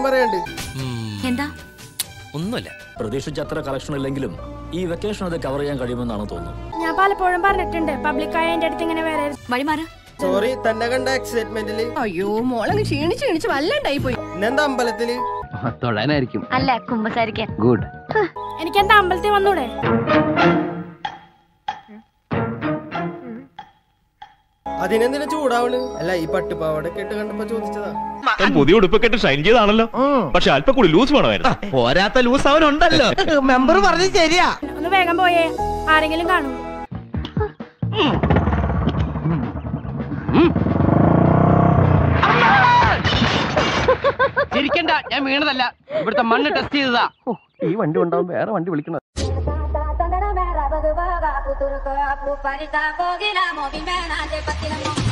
പറയാണ്ട് എന്താ ഒന്നുമില്ല പ്രതീക്ഷിച്ച അത്ര കളക്ഷൻ ഇല്ലെങ്കിലും ഈ വെക്കേഷൻ അത് കവർ ചെയ്യാൻ കഴിയുമെന്നാണ് തോന്നുന്നത് ഞാൻ പലപ്പോഴും പറഞ്ഞിട്ടുണ്ട് പബ്ലിക്കായ എന്റെ അടുത്ത് ഇങ്ങനെ വരരുത് വഴിമാറ് സോറി തന്നെ കണ്ട എക്സൈറ്റ്മെന്റില് അയ്യോ മോളങ്ങ് ക്ഷീണിച്ച് ക്ഷീണിച്ച് വല്ലണ്ടായി പോയി ഇന്നെന്താ അമ്പലത്തില് തൊഴാനായിരിക്കും അല്ല കുമ്പസാരിക്കാൻ ഗുഡ് എനിക്ക് എന്താ അമ്പലത്തിൽ വന്നൂടെ അതിനെന്തിനാ ചൂടാവണ് അല്ല ഈ പട്ടുപാവാടൊക്കെ ഇട്ട് കണ്ടപ്പോ ചോദിച്ചതാ പുതിയ ഉടുപ്പൊക്കെ ഇട്ട് ഷൈൻ ചെയ്താണല്ലോ പക്ഷെ അല്പം കൂടി ലൂസ് വേണമായിരുന്നു പോരാത്ത ലൂസ് അവനുണ്ടല്ലോ മെമ്പർ പറഞ്ഞത് ശരിയാ ഒന്ന് വേഗം പോയേ ആരെങ്കിലും കാണും ചിരിക്കണ്ട ഞാൻ വീണതല്ല ഇവിടുത്തെ മണ്ണ് ടെസ്റ്റ് ചെയ്തതാ ഈ വണ്ടി ഉണ്ടാവും വേറെ വണ്ടി വിളിക്കണം Puturco, puturco, puparita, bogila, movimena, de patina,